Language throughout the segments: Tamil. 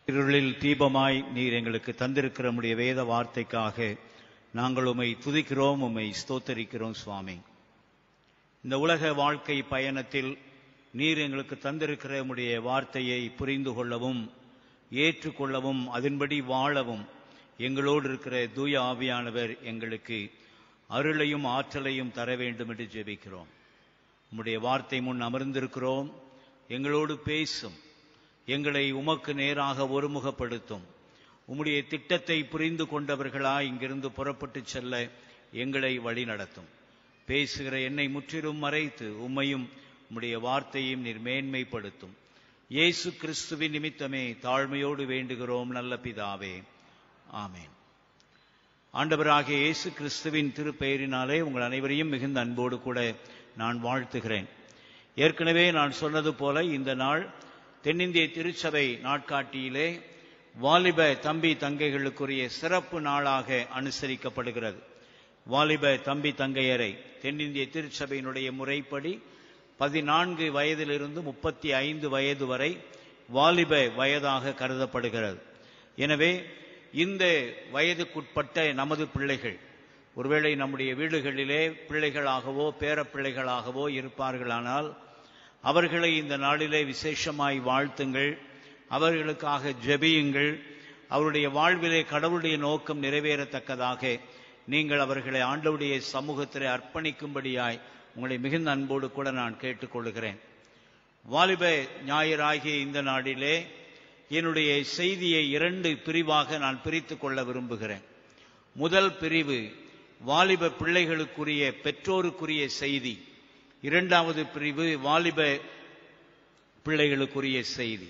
இருளில் தீபமாய் நீர் எங்களுக்கு தந்திருக்கிற நம்முடைய வேத வார்த்தைக்காக நாங்கள் உம்மை துதிக்கிறோம் உம்மை ஸ்தோத்தரிக்கிறோம் சுவாமி இந்த உலக வாழ்க்கை பயணத்தில் நீர் எங்களுக்கு தந்திருக்கிற உம்முடைய வார்த்தையை புரிந்து கொள்ளவும் ஏற்றுக்கொள்ளவும் அதன்படி வாழவும் எங்களோடு இருக்கிற தூய ஆவியானவர் எங்களுக்கு அருளையும் ஆற்றலையும் தர வேண்டும் என்று ஜெபிக்கிறோம் உம்முடைய வார்த்தை முன் அமர்ந்திருக்கிறோம் எங்களோடு பேசும் எங்களை உமக்கு நேராக ஒருமுகப்படுத்தும் உம்முடைய திட்டத்தை புரிந்து கொண்டவர்களா இங்கிருந்து புறப்பட்டு செல்ல எங்களை வழி நடத்தும் பேசுகிற என்னை முற்றிலும் மறைத்து உம்மையும் உம்முடைய வார்த்தையும் நீர் மேன்மைப்படுத்தும் இயேசு கிறிஸ்துவின் நிமித்தமே தாழ்மையோடு வேண்டுகிறோம் நல்ல பிதாவே ஆமென் ஆண்டவராகிய இயேசு கிறிஸ்துவின் திருப்பெயரினாலே உங்கள் அனைவரையும் மிகுந்த அன்போடு கூட நான் வாழ்த்துகிறேன் ஏற்கனவே நான் சொன்னது போல இந்த நாள் தென்னிந்திய திருச்சபை நாட்காட்டியிலே வாலிப தம்பி தங்கைகளுக்குரிய சிறப்பு நாளாக அனுசரிக்கப்படுகிறது வாலிப தம்பி தங்கையரை தென்னிந்திய திருச்சபையினுடைய முறைப்படி பதினான்கு வயதிலிருந்து முப்பத்தி ஐந்து வயது வரை வாலிப வயதாக கருதப்படுகிறது எனவே இந்த வயதுக்குட்பட்ட நமது பிள்ளைகள் ஒருவேளை நம்முடைய வீடுகளிலே பிள்ளைகளாகவோ பேரப்பிள்ளைகளாகவோ இருப்பார்களானால் அவர்களை இந்த நாளிலே விசேஷமாய் வாழ்த்துங்கள் அவர்களுக்காக ஜெபியுங்கள் அவருடைய வாழ்விலே கடவுளுடைய நோக்கம் நிறைவேறத்தக்கதாக நீங்கள் அவர்களை ஆண்டவுடைய சமூகத்திலே அர்ப்பணிக்கும்படியாய் உங்களை மிகுந்த அன்போடு கூட நான் கேட்டுக்கொள்கிறேன் வாலிப ஞாயிறாகிய இந்த நாளிலே என்னுடைய செய்தியை இரண்டு பிரிவாக நான் பிரித்து கொள்ள விரும்புகிறேன் முதல் பிரிவு வாலிப பிள்ளைகளுக்குரிய பெற்றோருக்குரிய செய்தி இரண்டாவது பிரிவு வாலிப பிள்ளைகளுக்குரிய செய்தி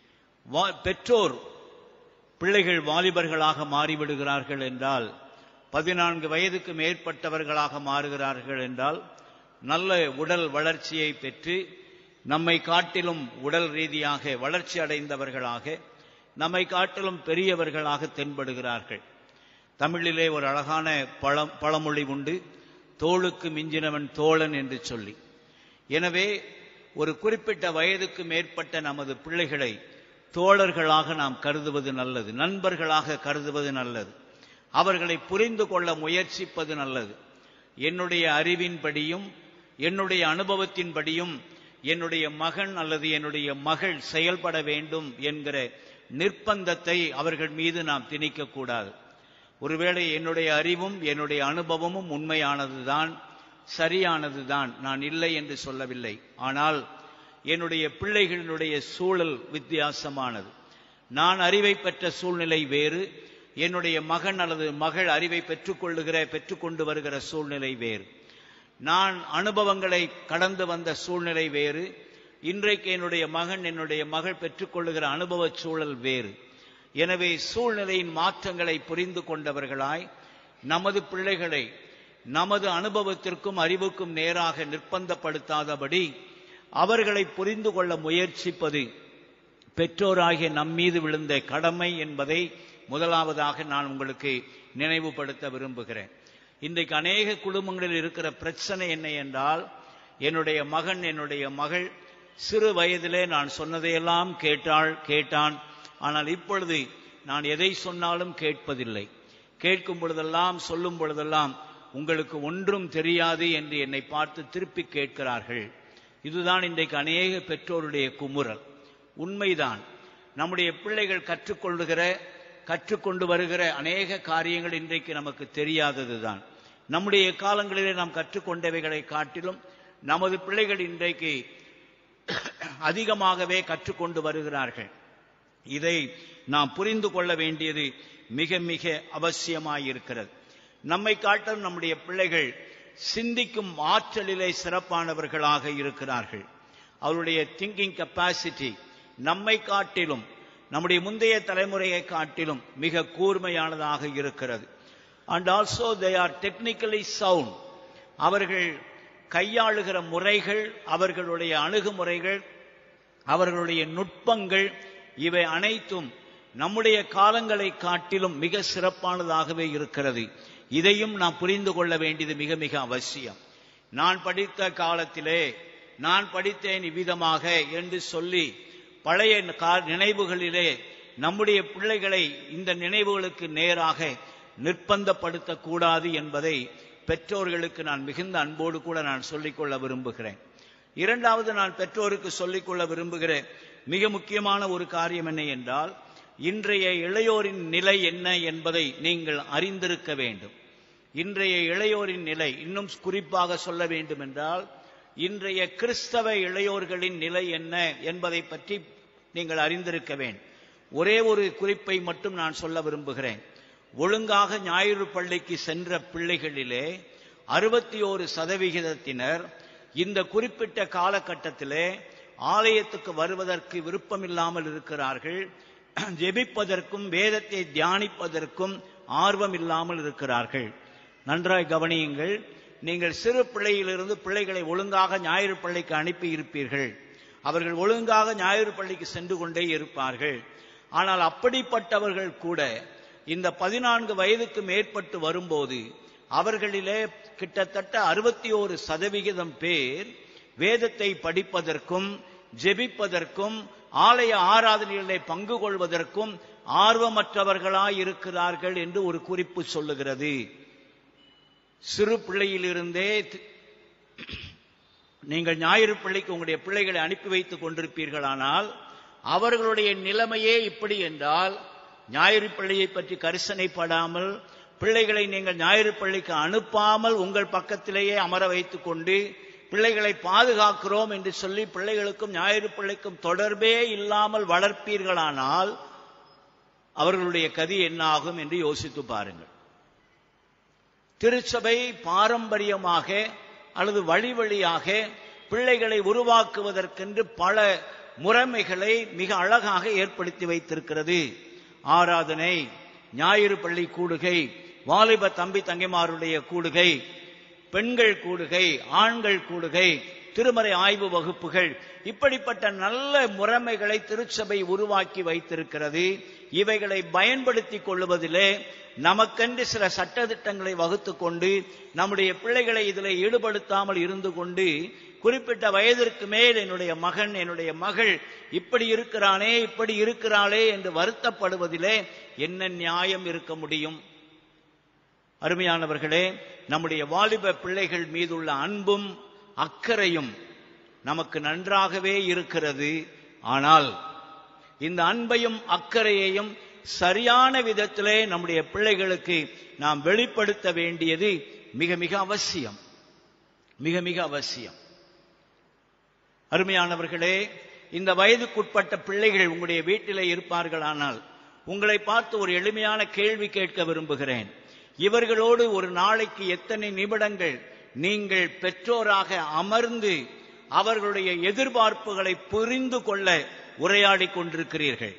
வா- பெற்றோர் பிள்ளைகள் வாலிபர்களாக மாறிவிடுகிறார்கள் என்றால் பதினான்கு வயதுக்கு மேற்பட்டவர்களாக மாறுகிறார்கள் என்றால் நல்ல உடல் வளர்ச்சியை பெற்று நம்மை காட்டிலும் உடல் ரீதியாக வளர்ச்சி அடைந்தவர்களாக நம்மை காட்டிலும் பெரியவர்களாக தென்படுகிறார்கள் தமிழிலே ஒரு அழகான பழம் பழமொழி உண்டு தோளுக்கு மிஞ்சினவன் தோழன் என்று சொல்லி எனவே ஒரு குறிப்பிட்ட வயதுக்கு மேற்பட்ட நமது பிள்ளைகளை தோழர்களாக நாம் கருதுவது நல்லது நண்பர்களாக கருதுவது நல்லது அவர்களை புரிந்து கொள்ள முயற்சிப்பது நல்லது என்னுடைய அறிவின்படியும் என்னுடைய அனுபவத்தின்படியும் என்னுடைய மகன் அல்லது என்னுடைய மகள் செயல்பட வேண்டும் என்கிற நிர்பந்தத்தை அவர்கள் மீது நாம் திணிக்கக்கூடாது ஒருவேளை என்னுடைய அறிவும் என்னுடைய அனுபவமும் உண்மையானதுதான் சரியானதுதான் நான் இல்லை என்று சொல்லவில்லை ஆனால் என்னுடைய பிள்ளைகளினுடைய சூழல் வித்தியாசமானது நான் அறிவை பெற்ற சூழ்நிலை வேறு என்னுடைய மகன் அல்லது மகள் அறிவை பெற்றுக்கொள்ளுகிற பெற்றுக்கொண்டு வருகிற சூழ்நிலை வேறு நான் அனுபவங்களை கடந்து வந்த சூழ்நிலை வேறு இன்றைக்கு என்னுடைய மகன் என்னுடைய மகள் பெற்றுக்கொள்ளுகிற அனுபவ சூழல் வேறு எனவே சூழ்நிலையின் மாற்றங்களை புரிந்து கொண்டவர்களாய் நமது பிள்ளைகளை நமது அனுபவத்திற்கும் அறிவுக்கும் நேராக நிர்பந்தப்படுத்தாதபடி அவர்களை புரிந்து கொள்ள முயற்சிப்பது பெற்றோராகிய நம்மீது விழுந்த கடமை என்பதை முதலாவதாக நான் உங்களுக்கு நினைவுபடுத்த விரும்புகிறேன் இன்றைக்கு அநேக குடும்பங்களில் இருக்கிற பிரச்சனை என்ன என்றால் என்னுடைய மகன் என்னுடைய மகள் சிறு வயதிலே நான் சொன்னதையெல்லாம் கேட்டாள் கேட்டான் ஆனால் இப்பொழுது நான் எதை சொன்னாலும் கேட்பதில்லை கேட்கும் பொழுதெல்லாம் சொல்லும் பொழுதெல்லாம் உங்களுக்கு ஒன்றும் தெரியாது என்று என்னை பார்த்து திருப்பி கேட்கிறார்கள் இதுதான் இன்றைக்கு அநேக பெற்றோருடைய குமுறல் உண்மைதான் நம்முடைய பிள்ளைகள் கற்றுக்கொள்ளுகிற கற்றுக்கொண்டு வருகிற அநேக காரியங்கள் இன்றைக்கு நமக்கு தெரியாததுதான் நம்முடைய காலங்களிலே நாம் கற்றுக்கொண்டவைகளை காட்டிலும் நமது பிள்ளைகள் இன்றைக்கு அதிகமாகவே கற்றுக்கொண்டு வருகிறார்கள் இதை நாம் புரிந்து கொள்ள வேண்டியது மிக மிக அவசியமாயிருக்கிறது நம்மை காட்டும் நம்முடைய பிள்ளைகள் சிந்திக்கும் ஆற்றலிலே சிறப்பானவர்களாக இருக்கிறார்கள் அவருடைய திங்கிங் கெப்பாசிட்டி நம்மை காட்டிலும் நம்முடைய முந்தைய தலைமுறையை காட்டிலும் மிக கூர்மையானதாக இருக்கிறது and also they are technically sound அவர்கள் கையாளுகிற முறைகள் அவர்களுடைய அணுகுமுறைகள் அவர்களுடைய நுட்பங்கள் இவை அனைத்தும் நம்முடைய காலங்களை காட்டிலும் மிக சிறப்பானதாகவே இருக்கிறது இதையும் நாம் புரிந்து கொள்ள வேண்டியது மிக மிக அவசியம் நான் படித்த காலத்திலே நான் படித்தேன் இவ்விதமாக என்று சொல்லி பழைய கா- நினைவுகளிலே நம்முடைய பிள்ளைகளை இந்த நினைவுகளுக்கு நேராக நிர்பந்தப்படுத்தக்கூடாது என்பதை பெற்றோர்களுக்கு நான் மிகுந்த அன்போடு கூட நான் சொல்லிக்கொள்ள விரும்புகிறேன் இரண்டாவது நான் பெற்றோருக்கு சொல்லிக்கொள்ள விரும்புகிற மிக முக்கியமான ஒரு காரியம் என்ன என்றால் இன்றைய இளையோரின் நிலை என்ன என்பதை நீங்கள் அறிந்திருக்க வேண்டும் இன்றைய இளையோரின் நிலை இன்னும் குறிப்பாக சொல்ல வேண்டும் என்றால் இன்றைய கிறிஸ்தவ இளையோர்களின் நிலை என்ன என்பதை பற்றி நீங்கள் அறிந்திருக்க வேண்டும் ஒரே ஒரு குறிப்பை மட்டும் நான் சொல்ல விரும்புகிறேன் ஒழுங்காக ஞாயிறு பள்ளிக்கு சென்ற பிள்ளைகளிலே அறுபத்தி ஓரு சதவிகிதத்தினர் இந்த குறிப்பிட்ட காலகட்டத்திலே ஆலயத்துக்கு வருவதற்கு விருப்பமில்லாமல் இருக்கிறார்கள் ஜெபிப்பதற்கும் வேதத்தை தியானிப்பதற்கும் ஆர்வம் இல்லாமல் இருக்கிறார்கள் நன்றாய் கவனியுங்கள் நீங்கள் சிறு பிள்ளையிலிருந்து பிள்ளைகளை ஒழுங்காக ஞாயிறு பள்ளிக்கு அனுப்பி இருப்பீர்கள் அவர்கள் ஒழுங்காக ஞாயிறு பள்ளிக்கு சென்று கொண்டே இருப்பார்கள் ஆனால் அப்படிப்பட்டவர்கள் கூட இந்த பதினான்கு வயதுக்கு மேற்பட்டு வரும்போது அவர்களிலே கிட்டத்தட்ட அறுபத்தி ஓரு சதவிகிதம் பேர் வேதத்தை படிப்பதற்கும் ஜெபிப்பதற்கும் ஆலய ஆராதனைகளிலே பங்கு கொள்வதற்கும் ஆர்வமற்றவர்களாய் இருக்கிறார்கள் என்று ஒரு குறிப்பு சொல்லுகிறது சிறு பிள்ளையிலிருந்தே நீங்கள் ஞாயிறு பிள்ளைக்கு உங்களுடைய பிள்ளைகளை அனுப்பி வைத்துக் கொண்டிருப்பீர்களானால் அவர்களுடைய நிலைமையே இப்படி என்றால் ஞாயிறு பிள்ளையை பற்றி கரிசனைப்படாமல் பிள்ளைகளை நீங்கள் ஞாயிறு பள்ளிக்கு அனுப்பாமல் உங்கள் பக்கத்திலேயே அமர வைத்துக் கொண்டு பிள்ளைகளை பாதுகாக்கிறோம் என்று சொல்லி பிள்ளைகளுக்கும் ஞாயிறு பிள்ளைக்கும் தொடர்பே இல்லாமல் வளர்ப்பீர்களானால் அவர்களுடைய கதி என்ன ஆகும் என்று யோசித்து பாருங்கள் திருச்சபை பாரம்பரியமாக அல்லது வழி வழியாக பிள்ளைகளை உருவாக்குவதற்கென்று பல முறைமைகளை மிக அழகாக ஏற்படுத்தி வைத்திருக்கிறது ஆராதனை ஞாயிறு பள்ளி கூடுகை வாலிப தம்பி தங்கைமாருடைய கூடுகை பெண்கள் கூடுகை ஆண்கள் கூடுகை திருமறை ஆய்வு வகுப்புகள் இப்படிப்பட்ட நல்ல முறைமைகளை திருச்சபை உருவாக்கி வைத்திருக்கிறது இவைகளை பயன்படுத்தி கொள்வதிலே நமக்கென்று சில சட்டத்திட்டங்களை வகுத்து கொண்டு நம்முடைய பிள்ளைகளை இதில் ஈடுபடுத்தாமல் இருந்து கொண்டு குறிப்பிட்ட வயதிற்கு மேல் என்னுடைய மகன் என்னுடைய மகள் இப்படி இருக்கிறானே இப்படி இருக்கிறாளே என்று வருத்தப்படுவதிலே என்ன நியாயம் இருக்க முடியும் அருமையானவர்களே நம்முடைய வாலிப பிள்ளைகள் மீதுள்ள அன்பும் அக்கறையும் நமக்கு நன்றாகவே இருக்கிறது ஆனால் இந்த அன்பையும் அக்கறையையும் சரியான விதத்திலே நம்முடைய பிள்ளைகளுக்கு நாம் வெளிப்படுத்த வேண்டியது மிக மிக அவசியம் மிக மிக அவசியம் அருமையானவர்களே இந்த வயதுக்குட்பட்ட பிள்ளைகள் உங்களுடைய வீட்டிலே இருப்பார்களானால் உங்களை பார்த்து ஒரு எளிமையான கேள்வி கேட்க விரும்புகிறேன் இவர்களோடு ஒரு நாளைக்கு எத்தனை நிமிடங்கள் நீங்கள் பெற்றோராக அமர்ந்து அவர்களுடைய எதிர்பார்ப்புகளை புரிந்து கொள்ள உரையாடி கொண்டிருக்கிறீர்கள்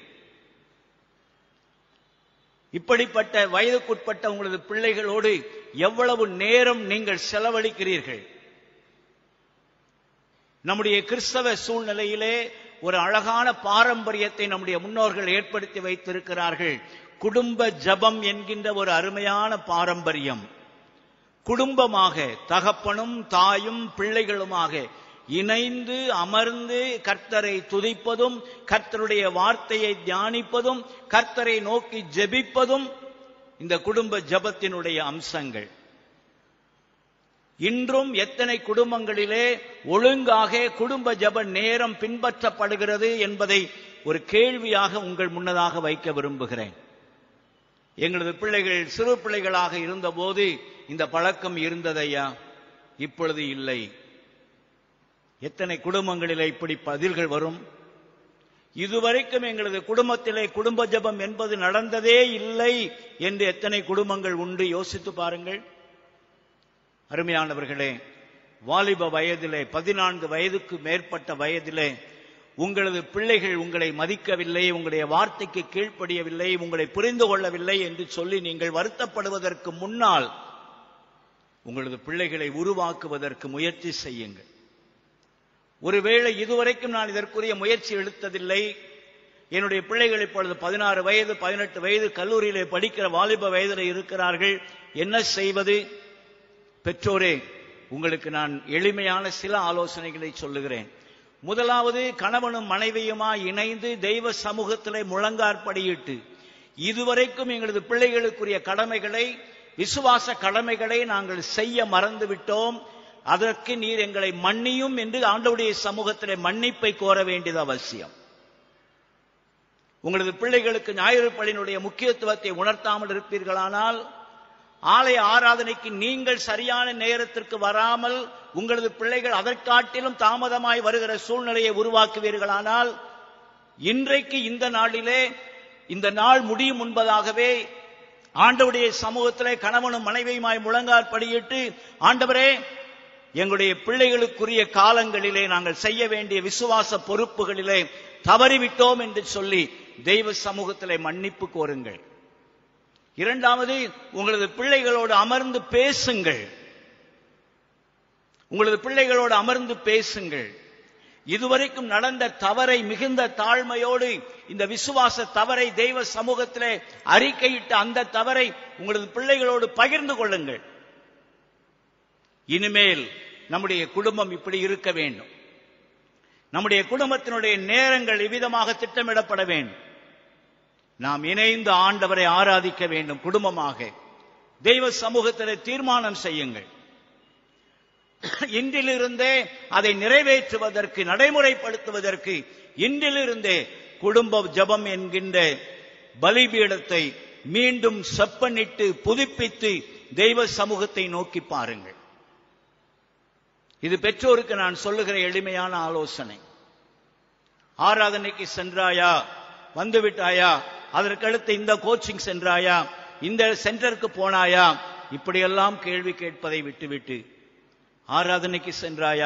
இப்படிப்பட்ட வயதுக்குட்பட்ட உங்களது பிள்ளைகளோடு எவ்வளவு நேரம் நீங்கள் செலவழிக்கிறீர்கள் நம்முடைய கிறிஸ்தவ சூழ்நிலையிலே ஒரு அழகான பாரம்பரியத்தை நம்முடைய முன்னோர்கள் ஏற்படுத்தி வைத்திருக்கிறார்கள் குடும்ப ஜபம் என்கின்ற ஒரு அருமையான பாரம்பரியம் குடும்பமாக தகப்பனும் தாயும் பிள்ளைகளுமாக இணைந்து அமர்ந்து கர்த்தரை துதிப்பதும் கர்த்தருடைய வார்த்தையை தியானிப்பதும் கர்த்தரை நோக்கி ஜெபிப்பதும் இந்த குடும்ப ஜபத்தினுடைய அம்சங்கள் இன்றும் எத்தனை குடும்பங்களிலே ஒழுங்காக குடும்ப ஜப நேரம் பின்பற்றப்படுகிறது என்பதை ஒரு கேள்வியாக உங்கள் முன்னதாக வைக்க விரும்புகிறேன் எங்களது பிள்ளைகள் சிறு பிள்ளைகளாக இருந்தபோது இந்த பழக்கம் இருந்ததையா இப்பொழுது இல்லை எத்தனை குடும்பங்களிலே இப்படி பதில்கள் வரும் இதுவரைக்கும் எங்களது குடும்பத்திலே குடும்ப ஜபம் என்பது நடந்ததே இல்லை என்று எத்தனை குடும்பங்கள் உண்டு யோசித்து பாருங்கள் அருமையானவர்களே வாலிப வயதிலே பதினான்கு வயதுக்கு மேற்பட்ட வயதிலே உங்களது பிள்ளைகள் உங்களை மதிக்கவில்லை உங்களுடைய வார்த்தைக்கு கீழ்ப்படியவில்லை உங்களை புரிந்து கொள்ளவில்லை என்று சொல்லி நீங்கள் வருத்தப்படுவதற்கு முன்னால் உங்களது பிள்ளைகளை உருவாக்குவதற்கு முயற்சி செய்யுங்கள் ஒருவேளை இதுவரைக்கும் நான் இதற்குரிய முயற்சி எடுத்ததில்லை என்னுடைய பிள்ளைகள் இப்பொழுது பதினாறு வயது பதினெட்டு வயது கல்லூரியிலே படிக்கிற வாலிப வயதில் இருக்கிறார்கள் என்ன செய்வது பெற்றோரே உங்களுக்கு நான் எளிமையான சில ஆலோசனைகளை சொல்லுகிறேன் முதலாவது கணவனும் மனைவியுமாய் இணைந்து தெய்வ சமூகத்திலே முழங்காற்படியிட்டு இதுவரைக்கும் எங்களது பிள்ளைகளுக்குரிய கடமைகளை விசுவாச கடமைகளை நாங்கள் செய்ய மறந்து விட்டோம் அதற்கு நீர் எங்களை மன்னியும் என்று ஆண்டவுடைய சமூகத்திலே மன்னிப்பை கோர வேண்டியது அவசியம் உங்களது பிள்ளைகளுக்கு ஞாயிறு பள்ளியினுடைய முக்கியத்துவத்தை உணர்த்தாமல் இருப்பீர்களானால் ஆலய ஆராதனைக்கு நீங்கள் சரியான நேரத்திற்கு வராமல் உங்களது பிள்ளைகள் அதற்காட்டிலும் தாமதமாய் வருகிற சூழ்நிலையை உருவாக்குவீர்களானால் இன்றைக்கு இந்த நாளிலே இந்த நாள் முடியும் முன்பதாகவே ஆண்டவருடைய சமூகத்திலே கணவனும் மனைவியுமாய் முழங்கால் படியிட்டு ஆண்டவரே எங்களுடைய பிள்ளைகளுக்குரிய காலங்களிலே நாங்கள் செய்ய வேண்டிய விசுவாச பொறுப்புகளிலே தவறிவிட்டோம் என்று சொல்லி தெய்வ சமூகத்திலே மன்னிப்பு கோருங்கள் இரண்டாவது உங்களது பிள்ளைகளோடு அமர்ந்து பேசுங்கள் உங்களது பிள்ளைகளோடு அமர்ந்து பேசுங்கள் இதுவரைக்கும் நடந்த தவறை மிகுந்த தாழ்மையோடு இந்த விசுவாச தவறை தெய்வ சமூகத்திலே அறிக்கையிட்ட அந்த தவறை உங்களது பிள்ளைகளோடு பகிர்ந்து கொள்ளுங்கள் இனிமேல் நம்முடைய குடும்பம் இப்படி இருக்க வேண்டும் நம்முடைய குடும்பத்தினுடைய நேரங்கள் இவ்விதமாக திட்டமிடப்பட வேண்டும் நாம் இணைந்து ஆண்டவரை ஆராதிக்க வேண்டும் குடும்பமாக தெய்வ சமூகத்திலே தீர்மானம் செய்யுங்கள் இன்றிலிருந்தே அதை நிறைவேற்றுவதற்கு நடைமுறைப்படுத்துவதற்கு இன்றிலிருந்தே குடும்ப ஜபம் என்கின்ற பலிபீடத்தை மீண்டும் செப்பனிட்டு புதுப்பித்து தெய்வ சமூகத்தை நோக்கி பாருங்கள் இது பெற்றோருக்கு நான் சொல்லுகிற எளிமையான ஆலோசனை ஆராதனைக்கு சென்றாயா வந்து விட்டாயா அதற்கடுத்து இந்த கோச்சிங் சென்றாயா இந்த சென்டருக்கு போனாயா இப்படியெல்லாம் கேள்வி கேட்பதை விட்டுவிட்டு ஆராதனைக்கு சென்றாயா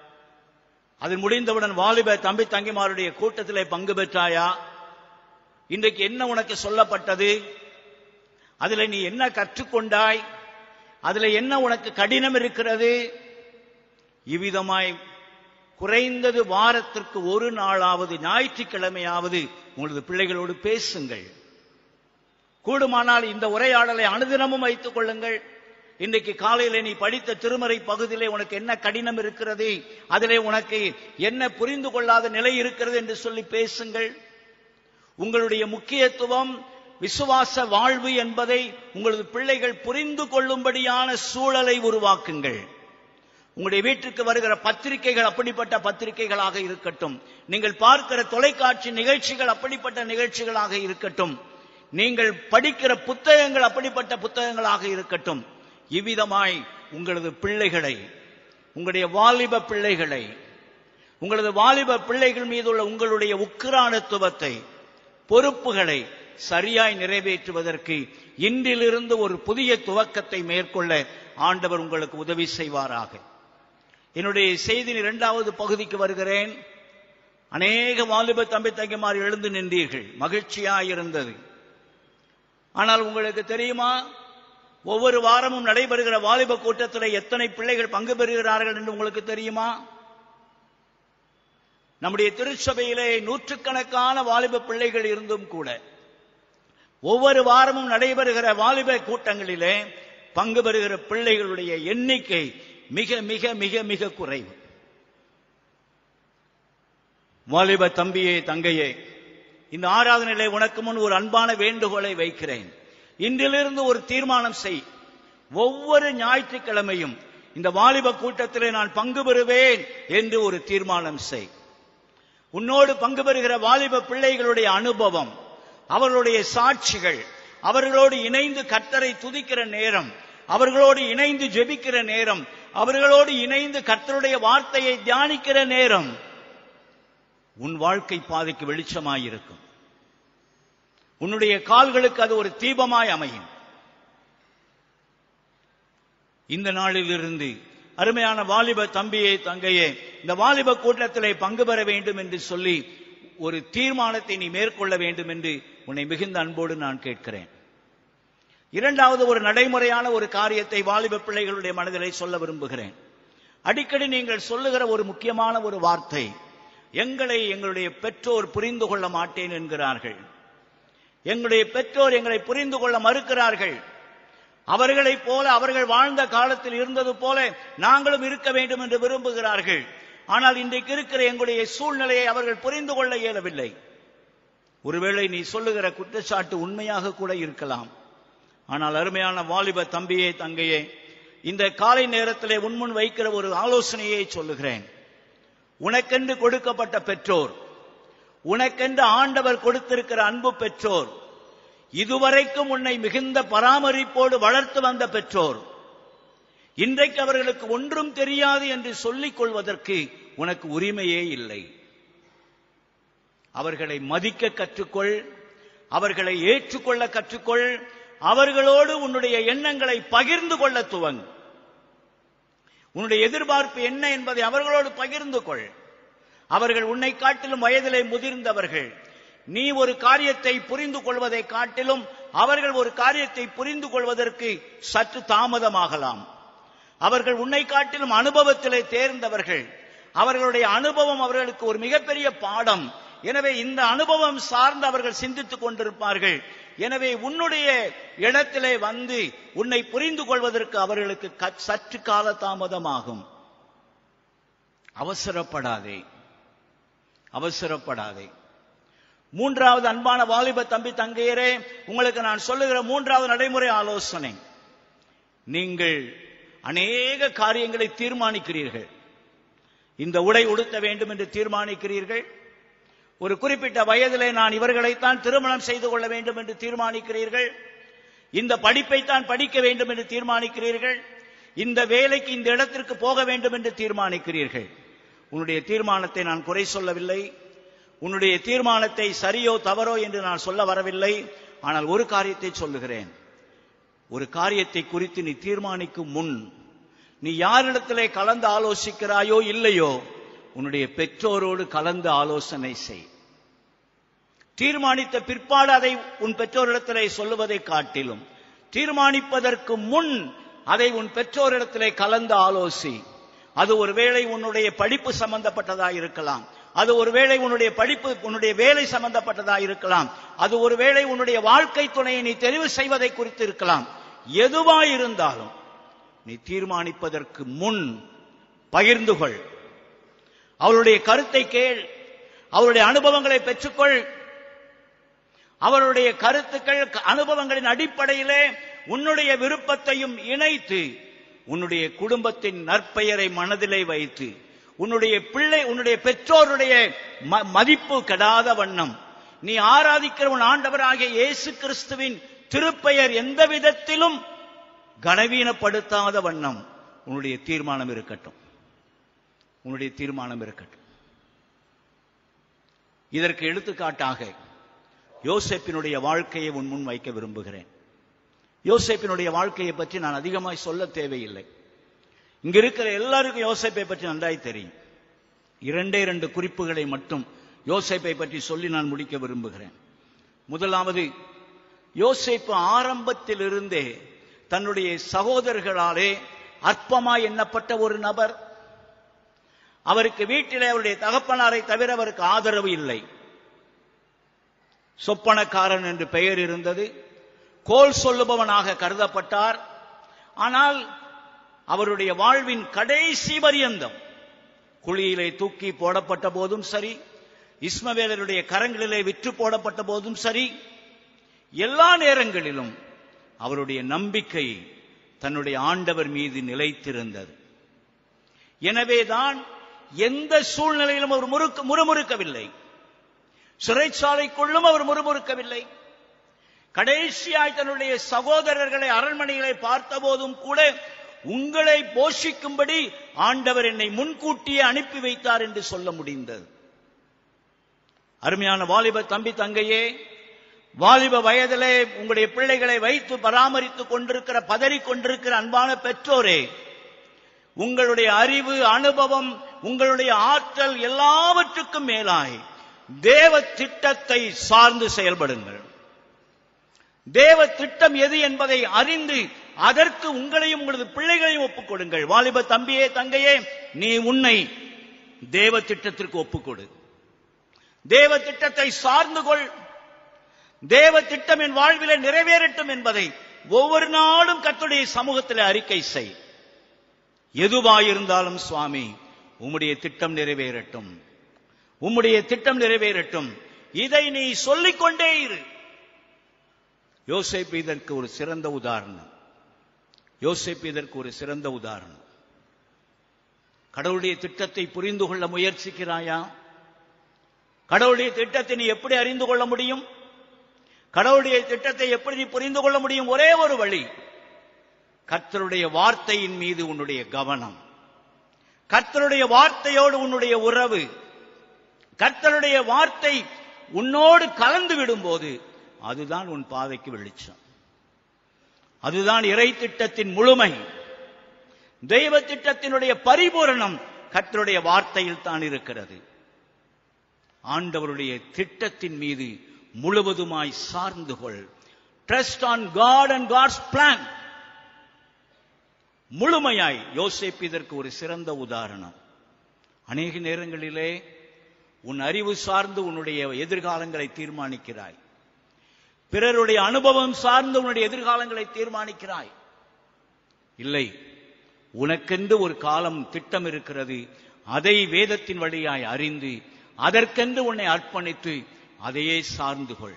அது முடிந்தவுடன் வாலிப தம்பி தங்கிமாருடைய கூட்டத்திலே பங்கு பெற்றாயா இன்றைக்கு என்ன உனக்கு சொல்லப்பட்டது அதுல நீ என்ன கற்றுக்கொண்டாய் அதுல என்ன உனக்கு கடினம் இருக்கிறது இவ்விதமாய் குறைந்தது வாரத்திற்கு ஒரு நாளாவது ஞாயிற்றுக்கிழமையாவது உங்களது பிள்ளைகளோடு பேசுங்கள் கூடுமானால் இந்த உரையாடலை அனுதினமும் வைத்துக் கொள்ளுங்கள் இன்றைக்கு காலையில நீ படித்த திருமறை பகுதியிலே உனக்கு என்ன கடினம் இருக்கிறது அதிலே உனக்கு என்ன புரிந்து கொள்ளாத நிலை இருக்கிறது என்று சொல்லி பேசுங்கள் உங்களுடைய முக்கியத்துவம் விசுவாச வாழ்வு என்பதை உங்களது பிள்ளைகள் புரிந்து கொள்ளும்படியான சூழலை உருவாக்குங்கள் உங்களுடைய வீட்டிற்கு வருகிற பத்திரிகைகள் அப்படிப்பட்ட பத்திரிகைகளாக இருக்கட்டும் நீங்கள் பார்க்கிற தொலைக்காட்சி நிகழ்ச்சிகள் அப்படிப்பட்ட நிகழ்ச்சிகளாக இருக்கட்டும் நீங்கள் படிக்கிற புத்தகங்கள் அப்படிப்பட்ட புத்தகங்களாக இருக்கட்டும் இவ்விதமாய் உங்களது பிள்ளைகளை உங்களுடைய வாலிப பிள்ளைகளை உங்களது வாலிப பிள்ளைகள் மீதுள்ள உங்களுடைய உக்கிரானத்துவத்தை பொறுப்புகளை சரியாய் நிறைவேற்றுவதற்கு இன்றிலிருந்து ஒரு புதிய துவக்கத்தை மேற்கொள்ள ஆண்டவர் உங்களுக்கு உதவி செய்வாராக என்னுடைய செய்தியின் இரண்டாவது பகுதிக்கு வருகிறேன் அநேக வாலிப தம்பி தங்கிமார் எழுந்து நின்றீர்கள் மகிழ்ச்சியாயிருந்தது ஆனால் உங்களுக்கு தெரியுமா ஒவ்வொரு வாரமும் நடைபெறுகிற வாலிப கூட்டத்தில் எத்தனை பிள்ளைகள் பங்கு பெறுகிறார்கள் என்று உங்களுக்கு தெரியுமா நம்முடைய திருச்சபையிலே நூற்றுக்கணக்கான வாலிப பிள்ளைகள் இருந்தும் கூட ஒவ்வொரு வாரமும் நடைபெறுகிற வாலிப கூட்டங்களிலே பங்கு பெறுகிற பிள்ளைகளுடைய எண்ணிக்கை மிக மிக மிக மிக குறைவு வாலிப தம்பியே தங்கையே இந்த ஆராதனையிலே உனக்கு முன் ஒரு அன்பான வேண்டுகோளை வைக்கிறேன் இன்றிலிருந்து ஒரு தீர்மானம் செய் ஒவ்வொரு ஞாயிற்றுக்கிழமையும் இந்த வாலிப கூட்டத்திலே நான் பங்கு பெறுவேன் என்று ஒரு தீர்மானம் செய் உன்னோடு பங்கு பெறுகிற வாலிப பிள்ளைகளுடைய அனுபவம் அவர்களுடைய சாட்சிகள் அவர்களோடு இணைந்து கர்த்தரை துதிக்கிற நேரம் அவர்களோடு இணைந்து ஜெபிக்கிற நேரம் அவர்களோடு இணைந்து கர்த்தருடைய வார்த்தையை தியானிக்கிற நேரம் உன் வாழ்க்கை பாதைக்கு வெளிச்சமாயிருக்கும் உன்னுடைய கால்களுக்கு அது ஒரு தீபமாய் அமையும் இந்த நாளிலிருந்து அருமையான வாலிப தம்பியே தங்கையே இந்த வாலிப கூட்டத்திலே பங்கு பெற வேண்டும் என்று சொல்லி ஒரு தீர்மானத்தை நீ மேற்கொள்ள வேண்டும் என்று உன்னை மிகுந்த அன்போடு நான் கேட்கிறேன் இரண்டாவது ஒரு நடைமுறையான ஒரு காரியத்தை வாலிப பிள்ளைகளுடைய மனதிலே சொல்ல விரும்புகிறேன் அடிக்கடி நீங்கள் சொல்லுகிற ஒரு முக்கியமான ஒரு வார்த்தை எங்களை எங்களுடைய பெற்றோர் புரிந்து கொள்ள மாட்டேன் என்கிறார்கள் எங்களுடைய பெற்றோர் எங்களை புரிந்து கொள்ள மறுக்கிறார்கள் அவர்களைப் போல அவர்கள் வாழ்ந்த காலத்தில் இருந்தது போல நாங்களும் இருக்க வேண்டும் என்று விரும்புகிறார்கள் ஆனால் இன்றைக்கு இருக்கிற எங்களுடைய சூழ்நிலையை அவர்கள் புரிந்து கொள்ள இயலவில்லை ஒருவேளை நீ சொல்லுகிற குற்றச்சாட்டு உண்மையாக கூட இருக்கலாம் ஆனால் அருமையான வாலிப தம்பியே தங்கையே இந்த காலை நேரத்திலே உன்முன் வைக்கிற ஒரு ஆலோசனையை சொல்லுகிறேன் உனக்கென்று கொடுக்கப்பட்ட பெற்றோர் உனக்கென்று ஆண்டவர் கொடுத்திருக்கிற அன்பு பெற்றோர் இதுவரைக்கும் உன்னை மிகுந்த பராமரிப்போடு வளர்த்து வந்த பெற்றோர் இன்றைக்கு அவர்களுக்கு ஒன்றும் தெரியாது என்று சொல்லிக் கொள்வதற்கு உனக்கு உரிமையே இல்லை அவர்களை மதிக்க கற்றுக்கொள் அவர்களை ஏற்றுக்கொள்ள கற்றுக்கொள் அவர்களோடு உன்னுடைய எண்ணங்களை பகிர்ந்து கொள்ள துவங்கு உன்னுடைய எதிர்பார்ப்பு என்ன என்பதை அவர்களோடு பகிர்ந்து கொள் அவர்கள் உன்னை காட்டிலும் வயதிலே முதிர்ந்தவர்கள் நீ ஒரு காரியத்தை புரிந்து கொள்வதை காட்டிலும் அவர்கள் ஒரு காரியத்தை புரிந்து கொள்வதற்கு சற்று தாமதமாகலாம் அவர்கள் உன்னை காட்டிலும் அனுபவத்திலே தேர்ந்தவர்கள் அவர்களுடைய அனுபவம் அவர்களுக்கு ஒரு மிகப்பெரிய பாடம் எனவே இந்த அனுபவம் சார்ந்து அவர்கள் சிந்தித்துக் கொண்டிருப்பார்கள் எனவே உன்னுடைய இடத்திலே வந்து உன்னை புரிந்து கொள்வதற்கு அவர்களுக்கு க- சற்று கால தாமதமாகும் அவசரப்படாதே அவசரப்படாதே மூன்றாவது அன்பான வாலிப தம்பி தங்கையரே உங்களுக்கு நான் சொல்லுகிற மூன்றாவது நடைமுறை ஆலோசனை நீங்கள் அநேக காரியங்களை தீர்மானிக்கிறீர்கள் இந்த உடை உடுத்த வேண்டும் என்று தீர்மானிக்கிறீர்கள் ஒரு குறிப்பிட்ட வயதிலே நான் இவர்களைத்தான் திருமணம் செய்து கொள்ள வேண்டும் என்று தீர்மானிக்கிறீர்கள் இந்த படிப்பைத்தான் படிக்க வேண்டும் என்று தீர்மானிக்கிறீர்கள் இந்த வேலைக்கு இந்த இடத்திற்கு போக வேண்டும் என்று தீர்மானிக்கிறீர்கள் உன்னுடைய தீர்மானத்தை நான் குறை சொல்லவில்லை உன்னுடைய தீர்மானத்தை சரியோ தவறோ என்று நான் சொல்ல வரவில்லை ஆனால் ஒரு காரியத்தை சொல்லுகிறேன் ஒரு காரியத்தை குறித்து நீ தீர்மானிக்கும் முன் நீ யாரிடத்திலே கலந்து ஆலோசிக்கிறாயோ இல்லையோ உன்னுடைய பெற்றோரோடு கலந்து ஆலோசனை செய் தீர்மானித்த பிற்பாடு அதை உன் பெற்றோரிடத்திலே சொல்லுவதை காட்டிலும் தீர்மானிப்பதற்கு முன் அதை உன் பெற்றோரிடத்திலே கலந்து ஆலோசி அது ஒருவேளை உன்னுடைய படிப்பு சம்பந்தப்பட்டதா இருக்கலாம் அது ஒருவேளை உன்னுடைய படிப்பு உன்னுடைய வேலை சம்பந்தப்பட்டதா இருக்கலாம் அது ஒருவேளை உன்னுடைய வாழ்க்கை துணையை நீ தெரிவு செய்வதை குறித்து இருக்கலாம் எதுவா இருந்தாலும் நீ தீர்மானிப்பதற்கு முன் பகிர்ந்து கொள் அவருடைய கருத்தை கேள் அவருடைய அனுபவங்களை பெற்றுக்கொள் அவருடைய கருத்துக்கள் அனுபவங்களின் அடிப்படையிலே உன்னுடைய விருப்பத்தையும் இணைத்து உன்னுடைய குடும்பத்தின் நற்பெயரை மனதிலே வைத்து உன்னுடைய பிள்ளை உன்னுடைய பெற்றோருடைய ம- மதிப்பு கெடாத வண்ணம் நீ ஆராதிக்கிற உன் ஆண்டவராகிய இயேசு கிறிஸ்துவின் திருப்பெயர் எந்த விதத்திலும் கனவீனப்படுத்தாத வண்ணம் உன்னுடைய தீர்மானம் இருக்கட்டும் உன்னுடைய தீர்மானம் இருக்கட்டும் இதற்கு எடுத்துக்காட்டாக யோசேப்பினுடைய வாழ்க்கையை உன் முன் வைக்க விரும்புகிறேன் யோசேப்பினுடைய வாழ்க்கையை பற்றி நான் அதிகமாய் சொல்ல தேவையில்லை இங்க இருக்கிற எல்லாருக்கும் யோசேப்பை பற்றி நன்றாய் தெரியும் இரண்டே இரண்டு குறிப்புகளை மட்டும் யோசேப்பை பற்றி சொல்லி நான் முடிக்க விரும்புகிறேன் முதலாவது யோசேப்பு ஆரம்பத்திலிருந்தே தன்னுடைய சகோதரர்களாலே அற்பமாய் எண்ணப்பட்ட ஒரு நபர் அவருக்கு வீட்டிலே அவருடைய தகப்பனாரை தவிர அவருக்கு ஆதரவு இல்லை சொப்பனக்காரன் என்று பெயர் இருந்தது கோல் சொல்லுபவனாக கருதப்பட்டார் ஆனால் அவருடைய வாழ்வின் கடைசி பரியந்தம் குழியிலே தூக்கி போடப்பட்ட போதும் சரி இஸ்மவேலருடைய கரங்களிலே விற்று போடப்பட்ட போதும் சரி எல்லா நேரங்களிலும் அவருடைய நம்பிக்கை தன்னுடைய ஆண்டவர் மீது நிலைத்திருந்தது எனவேதான் எந்த சூழ்நிலையிலும் அவர் முறுக்க முறுமுறுக்கவில்லை சிறைச்சாலைக்குள்ளும் அவர் முறுமுறுக்கவில்லை கடைசியாய் தன்னுடைய சகோதரர்களை அரண்மனைகளை பார்த்தபோதும் கூட உங்களை போஷிக்கும்படி ஆண்டவர் என்னை முன்கூட்டியே அனுப்பி வைத்தார் என்று சொல்ல முடிந்தது அருமையான வாலிப தம்பி தங்கையே வாலிப வயதிலே உங்களுடைய பிள்ளைகளை வைத்து பராமரித்துக் கொண்டிருக்கிற பதறிக் கொண்டிருக்கிற அன்பான பெற்றோரே உங்களுடைய அறிவு அனுபவம் உங்களுடைய ஆற்றல் எல்லாவற்றுக்கும் மேலாய் தேவ திட்டத்தை சார்ந்து செயல்படுங்கள் தேவ திட்டம் எது என்பதை அறிந்து அதற்கு உங்களையும் உங்களது பிள்ளைகளையும் ஒப்புக் கொடுங்கள் வாலிப தம்பியே தங்கையே நீ உன்னை தேவ திட்டத்திற்கு ஒப்புக்கொடு தேவ திட்டத்தை சார்ந்து கொள் தேவ திட்டம் என் வாழ்விலே நிறைவேறட்டும் என்பதை ஒவ்வொரு நாளும் கர்த்தருடைய சமூகத்தில் அறிக்கை செய் எதுவாயிருந்தாலும் சுவாமி உம்முடைய திட்டம் நிறைவேறட்டும் உம்முடைய திட்டம் நிறைவேறட்டும் இதை நீ சொல்லிக்கொண்டே இரு யோசேப்பு இதற்கு ஒரு சிறந்த உதாரணம் யோசேப்பு இதற்கு ஒரு சிறந்த உதாரணம் கடவுளுடைய திட்டத்தை புரிந்து கொள்ள முயற்சிக்கிறாயா கடவுளுடைய திட்டத்தை நீ எப்படி அறிந்து கொள்ள முடியும் கடவுளுடைய திட்டத்தை எப்படி நீ புரிந்து கொள்ள முடியும் ஒரே ஒரு வழி கர்த்தருடைய வார்த்தையின் மீது உன்னுடைய கவனம் கர்த்தருடைய வார்த்தையோடு உன்னுடைய உறவு கர்த்தருடைய வார்த்தை உன்னோடு கலந்து விடும்போது அதுதான் உன் பாதைக்கு வெளிச்சம் அதுதான் இறை திட்டத்தின் முழுமை தெய்வ திட்டத்தினுடைய பரிபூரணம் கர்த்தருடைய வார்த்தையில் தான் இருக்கிறது ஆண்டவருடைய திட்டத்தின் மீது முழுவதுமாய் சார்ந்து கொள் trust on God and God's plan முழுமையாய் யோசேப்பு இதற்கு ஒரு சிறந்த உதாரணம் அநேக நேரங்களிலே உன் அறிவு சார்ந்து உன்னுடைய எதிர்காலங்களை தீர்மானிக்கிறாய் பிறருடைய அனுபவம் சார்ந்து உன்னுடைய எதிர்காலங்களை தீர்மானிக்கிறாய் இல்லை உனக்கென்று ஒரு காலம் திட்டம் இருக்கிறது அதை வேதத்தின் வழியாய் அறிந்து அதற்கென்று உன்னை அர்ப்பணித்து அதையே சார்ந்து கொள்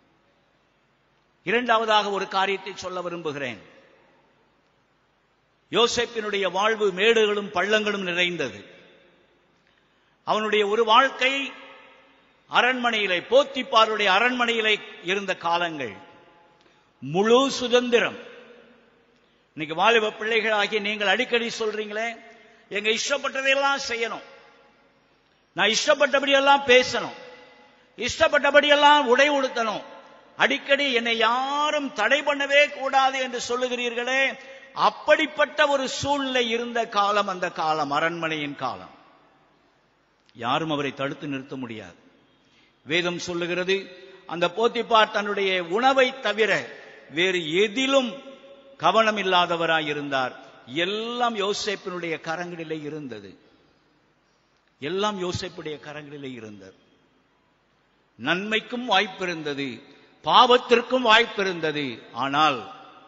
இரண்டாவதாக ஒரு காரியத்தை சொல்ல விரும்புகிறேன் யோசேப்பினுடைய வாழ்வு மேடுகளும் பள்ளங்களும் நிறைந்தது அவனுடைய ஒரு வாழ்க்கை அரண்மனையிலே போத்திப்பாருடைய அரண்மனையிலே இருந்த காலங்கள் முழு சுதந்திரம் இன்னைக்கு வாலிப பிள்ளைகளாகிய நீங்கள் அடிக்கடி சொல்றீங்களே எங்க இஷ்டப்பட்டதையெல்லாம் செய்யணும் நான் இஷ்டப்பட்டபடியெல்லாம் பேசணும் இஷ்டப்பட்டபடியெல்லாம் உடை உடுத்தணும் அடிக்கடி என்னை யாரும் தடை பண்ணவே கூடாது என்று சொல்லுகிறீர்களே அப்படிப்பட்ட ஒரு சூழ்நிலை இருந்த காலம் அந்த காலம் அரண்மனையின் காலம் யாரும் அவரை தடுத்து நிறுத்த முடியாது வேதம் சொல்லுகிறது அந்த போத்திப்பார் தன்னுடைய உணவை தவிர வேறு எதிலும் கவனம் இல்லாதவராய் இருந்தார் எல்லாம் யோசேப்பினுடைய கரங்களிலே இருந்தது எல்லாம் யோசேப்புடைய கரங்களிலே இருந்தது நன்மைக்கும் வாய்ப்பு இருந்தது பாவத்திற்கும் வாய்ப்பு இருந்தது ஆனால்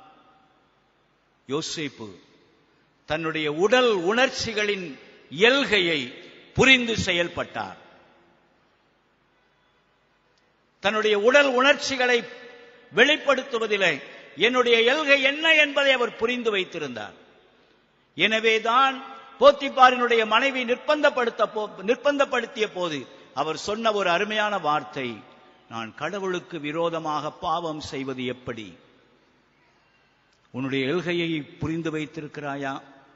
யோசேப்பு தன்னுடைய உடல் உணர்ச்சிகளின் இயல்கையை புரிந்து செயல்பட்டார் தன்னுடைய உடல் உணர்ச்சிகளை வெளிப்படுத்துவதிலே என்னுடைய எல்கை என்ன என்பதை அவர் புரிந்து வைத்திருந்தார் எனவேதான் போத்திப்பாரினுடைய மனைவி நிர்பந்தப்படுத்த போ- நிர்பந்தப்படுத்திய போது அவர் சொன்ன ஒரு அருமையான வார்த்தை நான் கடவுளுக்கு விரோதமாக பாவம் செய்வது எப்படி உன்னுடைய எல்கையை புரிந்து வைத்திருக்கிறாயா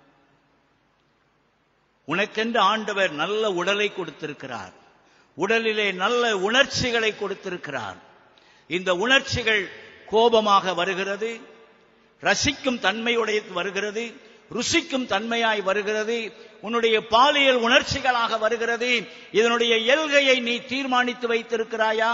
உனக்கென்று ஆண்டவர் நல்ல உடலை கொடுத்திருக்கிறார் உடலிலே நல்ல உணர்ச்சிகளை கொடுத்திருக்கிறார் இந்த உணர்ச்சிகள் கோபமாக வருகிறது ரசிக்கும் தன்மையுடைய வருகிறது ருசிக்கும் தன்மையாய் வருகிறது உன்னுடைய பாலியல் உணர்ச்சிகளாக வருகிறது இதனுடைய இயல்கையை நீ தீர்மானித்து வைத்திருக்கிறாயா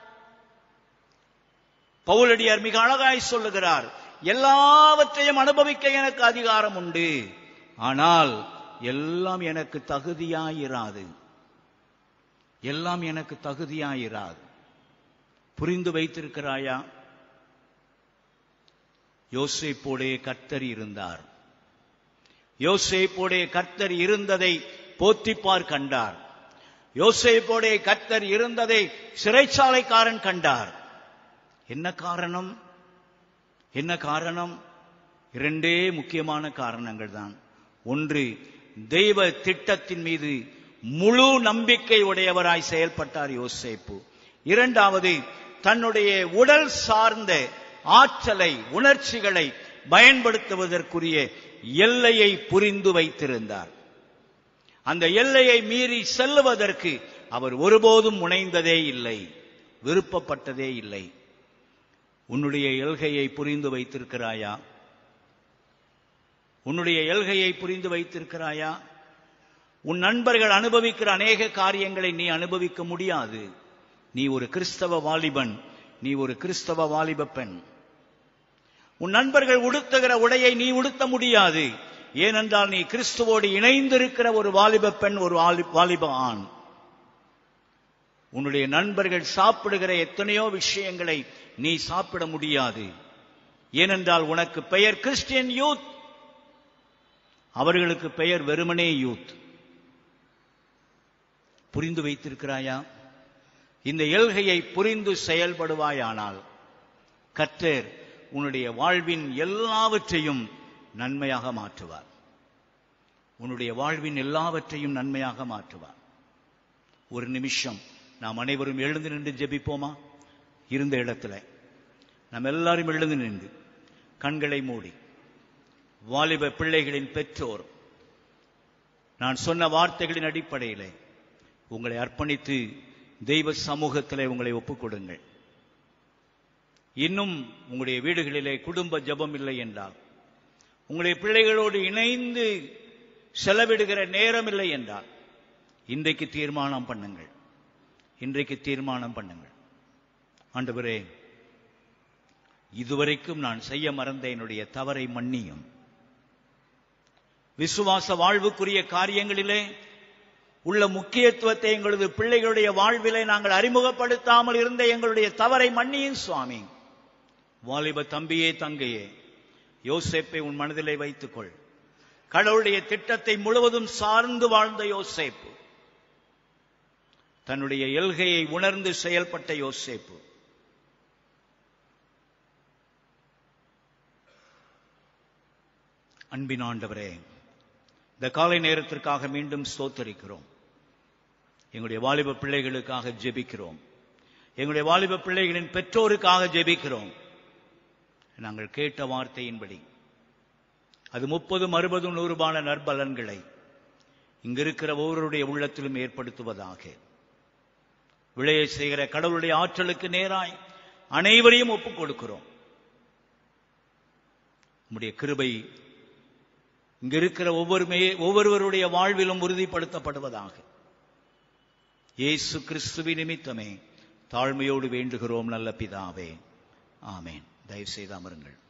பவுலடியார் மிக அழகாய் சொல்லுகிறார் எல்லாவற்றையும் அனுபவிக்க எனக்கு அதிகாரம் உண்டு ஆனால் எல்லாம் எனக்கு தகுதியாயிராது எல்லாம் எனக்கு தகுதியாயிராது புரிந்து வைத்திருக்கிறாயா யோசேப்போடே கர்த்தர் இருந்தார் யோசேப்போடே கர்த்தர் இருந்ததை போத்திப்பார் கண்டார் யோசேப்போடே கர்த்தர் இருந்ததை சிறைச்சாலைக்காரன் கண்டார் என்ன காரணம் என்ன காரணம் இரண்டே முக்கியமான காரணங்கள் தான் ஒன்று தெய்வ திட்டத்தின் மீது முழு நம்பிக்கை உடையவராய் செயல்பட்டார் யோசேப்பு இரண்டாவது தன்னுடைய உடல் சார்ந்த ஆற்றலை உணர்ச்சிகளை பயன்படுத்துவதற்குரிய எல்லையை புரிந்து வைத்திருந்தார் அந்த எல்லையை மீறி செல்லுவதற்கு அவர் ஒருபோதும் முனைந்ததே இல்லை விருப்பப்பட்டதே இல்லை உன்னுடைய எல்கையை புரிந்து வைத்திருக்கிறாயா உன்னுடைய எல்கையை புரிந்து வைத்திருக்கிறாயா உன் நண்பர்கள் அனுபவிக்கிற அநேக காரியங்களை நீ அனுபவிக்க முடியாது நீ ஒரு கிறிஸ்தவ வாலிபன் நீ ஒரு கிறிஸ்தவ வாலிப பெண் உன் நண்பர்கள் உடுத்துகிற உடையை நீ உடுத்த முடியாது ஏனென்றால் நீ கிறிஸ்துவோடு இணைந்திருக்கிற ஒரு வாலிப பெண் ஒரு வாலி- வாலிப ஆண் உன்னுடைய நண்பர்கள் சாப்பிடுகிற எத்தனையோ விஷயங்களை நீ சாப்பிட முடியாது ஏனென்றால் உனக்கு பெயர் கிறிஸ்டியன் யூத் அவர்களுக்கு பெயர் வெறுமனே யூத் புரிந்து வைத்திருக்கிறாயா இந்த எல்கையை புரிந்து செயல்படுவாயானால் கர்த்தர் உன்னுடைய வாழ்வின் எல்லாவற்றையும் நன்மையாக மாற்றுவார் உன்னுடைய வாழ்வின் எல்லாவற்றையும் நன்மையாக மாற்றுவார் ஒரு நிமிஷம் நாம் அனைவரும் எழுந்து நின்று ஜெபிப்போமா இருந்த இடத்துல நாம் எல்லாரும் எழுந்து நின்று கண்களை மூடி வாலிப பிள்ளைகளின் பெற்றோர் நான் சொன்ன வார்த்தைகளின் அடிப்படையிலே உங்களை அர்ப்பணித்து தெய்வ சமூகத்திலே உங்களை ஒப்புக் கொடுங்கள் இன்னும் உங்களுடைய வீடுகளிலே குடும்ப ஜெபம் இல்லை என்றால் உங்களுடைய பிள்ளைகளோடு இணைந்து செலவிடுகிற நேரம் இல்லை என்றால் இன்றைக்கு தீர்மானம் பண்ணுங்கள் இன்றைக்கு தீர்மானம் பண்ணுங்கள் ஆண்டவரே இதுவரைக்கும் நான் செய்ய மறந்த என்னுடைய தவறை மன்னியும் விசுவாச வாழ்வுக்குரிய காரியங்களிலே உள்ள முக்கியத்துவத்தை எங்களது பிள்ளைகளுடைய வாழ்விலே நாங்கள் அறிமுகப்படுத்தாமல் இருந்த எங்களுடைய தவறை மன்னியும் சுவாமி வாலிப தம்பியே தங்கையே யோசேப்பை உன் மனதிலே வைத்துக்கொள் கடவுளுடைய திட்டத்தை முழுவதும் சார்ந்து வாழ்ந்த யோசேப்பு தன்னுடைய எல்கையை உணர்ந்து செயல்பட்ட யோசேப்பு அன்பின் ஆண்டவரே இந்த காலை நேரத்திற்காக மீண்டும் ஸ்தோத்தரிக்கிறோம் எங்களுடைய வாலிப பிள்ளைகளுக்காக ஜெபிக்கிறோம் எங்களுடைய வாலிப பிள்ளைகளின் பெற்றோருக்காக ஜெபிக்கிறோம் நாங்கள் கேட்ட வார்த்தையின்படி அது முப்பதும் அறுபதும் நூறுபான நற்பலன்களை இங்கிருக்கிற ஒவ்வொருடைய உள்ளத்திலும் ஏற்படுத்துவதாக விளைய செய்கிற கடவுளுடைய ஆற்றலுக்கு நேராய் அனைவரையும் ஒப்புக் கொடுக்கிறோம் நம்முடைய கிருபை இங்க இருக்கிற ஒவ்வொருமே ஒவ்வொருவருடைய வாழ்விலும் உறுதிப்படுத்தப்படுவதாக இயேசு கிறிஸ்துவி நிமித்தமே தாழ்மையோடு வேண்டுகிறோம் நல்ல பிதாவே ஆமேன் தயவு செய்து அமருங்கள்